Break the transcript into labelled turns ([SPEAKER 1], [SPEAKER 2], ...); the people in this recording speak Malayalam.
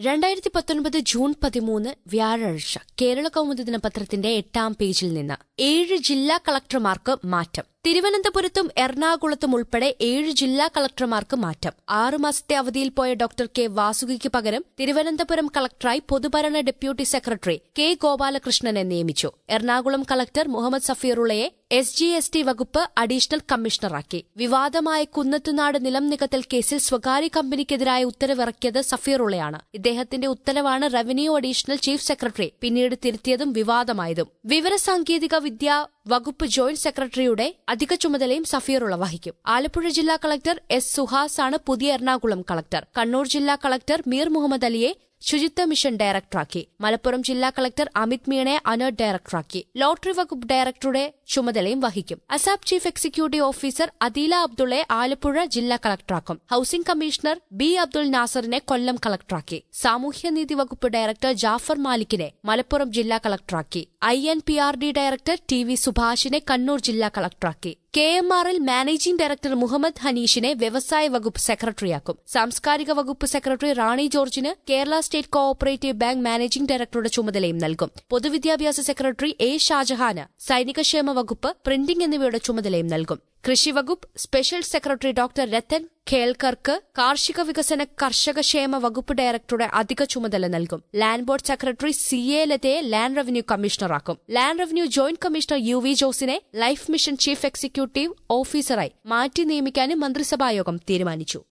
[SPEAKER 1] രണ്ടായിരത്തി പത്തൊൻപത് ജൂൺ പതിമൂന്ന് വ്യാഴാഴ്ച കേരള കൗമുദി ദിനപത്രത്തിന്റെ എട്ടാം പേജിൽ നിന്ന് ഏഴ് ജില്ലാ കളക്ടർമാർക്ക് മാറ്റം തിരുവനന്തപുരത്തും എറണാകുളത്തും ഉൾപ്പെടെ ഏഴ് ജില്ലാ കളക്ടർമാർക്ക് മാറ്റം ആറുമാസത്തെ അവധിയിൽ പോയ ഡോക്ടർ കെ വാസുകിക്ക് പകരം തിരുവനന്തപുരം കളക്ടറായി പൊതുഭരണ ഡെപ്യൂട്ടി സെക്രട്ടറി കെ ഗോപാലകൃഷ്ണനെ നിയമിച്ചു എറണാകുളം കളക്ടർ മുഹമ്മദ് സഫീറുള്ളയെ എസ് ജി എസ് ടി വകുപ്പ് അഡീഷണൽ കമ്മീഷണറാക്കി വിവാദമായ കുന്നത്തുനാട് നിലം നികത്തൽ കേസിൽ സ്വകാര്യ കമ്പനിക്കെതിരായ ഉത്തരവിറക്കിയത് സഫീറുള്ളയാണ് ഇദ്ദേഹത്തിന്റെ ഉത്തരവാണ് റവന്യൂ അഡീഷണൽ ചീഫ് സെക്രട്ടറി പിന്നീട് തിരുത്തിയതും വിവാദമായതും വിവരസാങ്കേതിക വിദ്യ വകുപ്പ് ജോയിന്റ് സെക്രട്ടറിയുടെ അധിക ചുമതലയും സഫീറുള്ള വഹിക്കും ആലപ്പുഴ ജില്ലാ കളക്ടർ എസ് സുഹാസ് ആണ് പുതിയ എറണാകുളം കളക്ടർ കണ്ണൂർ ജില്ലാ കളക്ടർ മീർ മുഹമ്മദ് അലിയെ ശുചിത്വ മിഷൻ ഡയറക്ടറാക്കി മലപ്പുറം ജില്ലാ കളക്ടർ അമിത് മീണയെ അനർട്ട് ഡയറക്ടറാക്കി ലോട്ടറി വകുപ്പ് ഡയറക്ടറുടെ ചുമതലയും വഹിക്കും ASAP chief executive officer Adeela അബ്ദുള്ളയെ ആലപ്പുഴ ജില്ലാ കളക്ടറാക്കും ഹൌസിംഗ് കമ്മീഷണർ ബി അബ്ദുൾ നാസറിനെ കൊല്ലം കളക്ടറാക്കി സാമൂഹ്യനീതി വകുപ്പ് ഡയറക്ടർ ജാഫർ മാലിക്കിനെ മലപ്പുറം ജില്ലാ കളക്ടറാക്കി I N P R D director T V സുഭാഷിനെ കണ്ണൂർ ജില്ലാ കളക്ടറാക്കി K M R L managing director Muhammed ഹനീഷിനെ വ്യവസായ വകുപ്പ് സെക്രട്ടറിയാക്കും സാംസ്കാരിക വകുപ്പ് സെക്രട്ടറി റാണി ജോർജിന് Kerala state cooperative bank managing ഡയറക്ടറുടെ ചുമതലയും നൽകും പൊതുവിദ്യാഭ്യാസ സെക്രട്ടറി എ ഷാജഹാന് സൈനികക്ഷേമ വകുപ്പ് പ്രിന്റിംഗ് എന്നിവയുടെ ചുമതലയും നൽകും കൃഷി വകുപ്പ് സ്പെഷ്യൽ സെക്രട്ടറി ഡോക്ടർ രത്തൻ ഖേൽക്കർക്ക് കാർഷിക വികസന കർഷകക്ഷേമ വകുപ്പ് ഡയറക്ടറുടെ അധിക ചുമതല നൽകും land board secretary C A ലതയെ ലാൻഡ് റവന്യൂ കമ്മീഷണറാക്കും land revenue joint commissioner U V ജോസിനെ ലൈഫ് മിഷൻ ചീഫ് എക്സിക്യൂട്ടീവ് ഓഫീസറായി മാറ്റി നിയമിക്കാനും മന്ത്രിസഭായോഗം തീരുമാനിച്ചു